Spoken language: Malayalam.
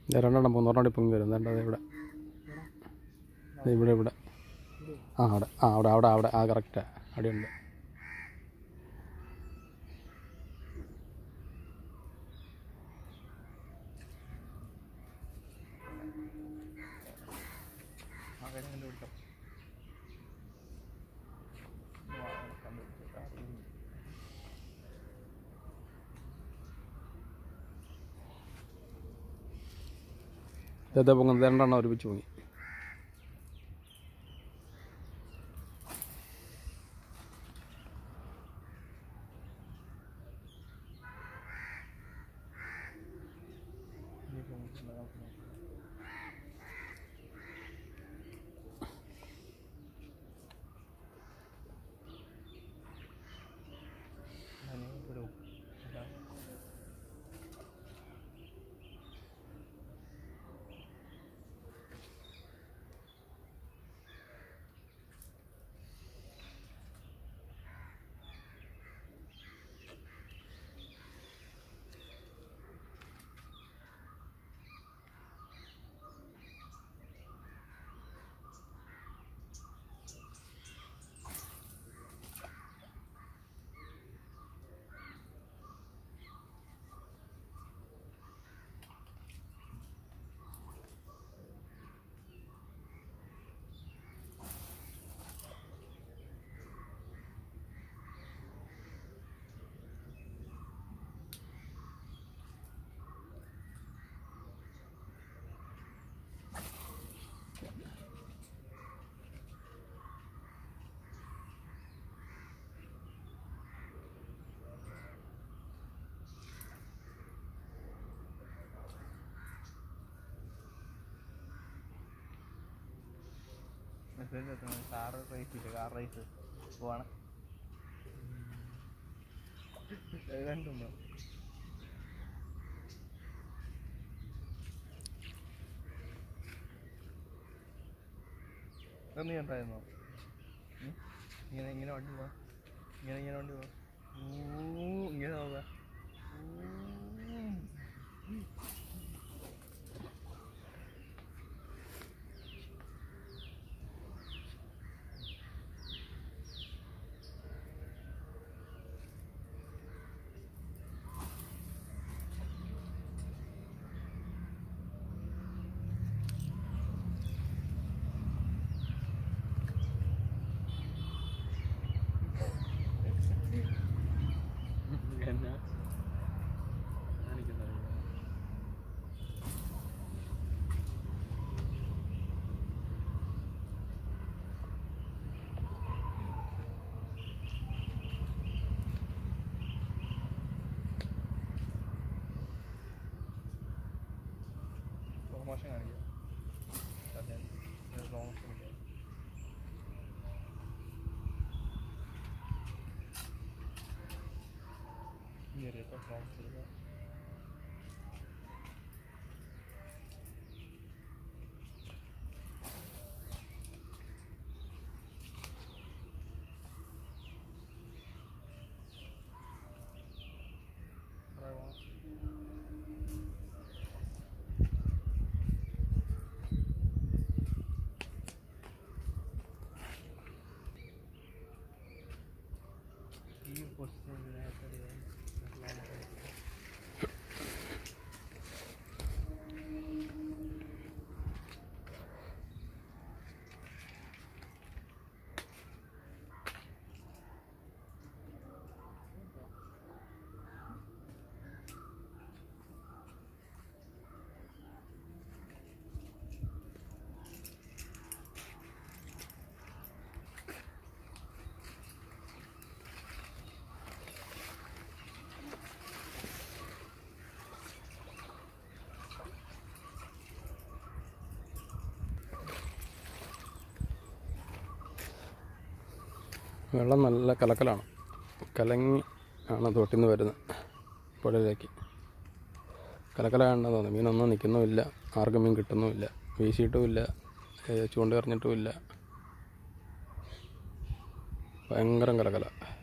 ഇത് രണ്ടെണ്ണം മൂന്നെണ്ണം പൊങ്ങി വരും എന്താ ഇവിടെ ദേ ഇവിടെ ഇവിടെ ആ അവിടെ ആ അവിടെ അവിടെ അവിടെ ആ കറക്റ്റാ അവിടെ ഉണ്ട് ഇതേ പൊങ്ങുന്നത് രണ്ടെണ്ണം ഒരുമിച്ച് പൊങ്ങി മെസ്സേജ് എത്തുന്നത് കാർ റേസ് ഇല്ല കാർ റേസ് പോവാണ് രണ്ടുണ്ടോ ഇതൊന്നും നീ ഉണ്ടായിരുന്നോ ഉം? ഇങ്ങനെ ഇങ്ങനെ വണ്ടി പോവാ ഇങ്ങനെ ഇങ്ങനെ വണ്ടി പോവാ ഊ, ഇങ്ങനെ പോവാ എന്നാ കാണിക്കുന്നത് പ്രൊമോഷൻ കാണിക്കുക അതെ പ്രൊമോഷൻ കയറിയപ്പോൾ പ്രൊമോഷൻ എടുക്കുക ഈ പൊസിഷനിലായിട്ട് വെള്ളം നല്ല കലക്കലാണ് കലങ്ങി ആണ് തോട്ടിൽ നിന്ന് വരുന്നത് പുഴയിലേക്ക് കലക്കലാണെന്ന് തോന്നുന്നു മീനൊന്നും നിൽക്കുന്നുമില്ല ആർക്കും മീൻ കിട്ടുന്നുമില്ല വീശിയിട്ടുമില്ല ചൂണ്ട എറിഞ്ഞിട്ടുമില്ല ഭയങ്കരം കലക്കല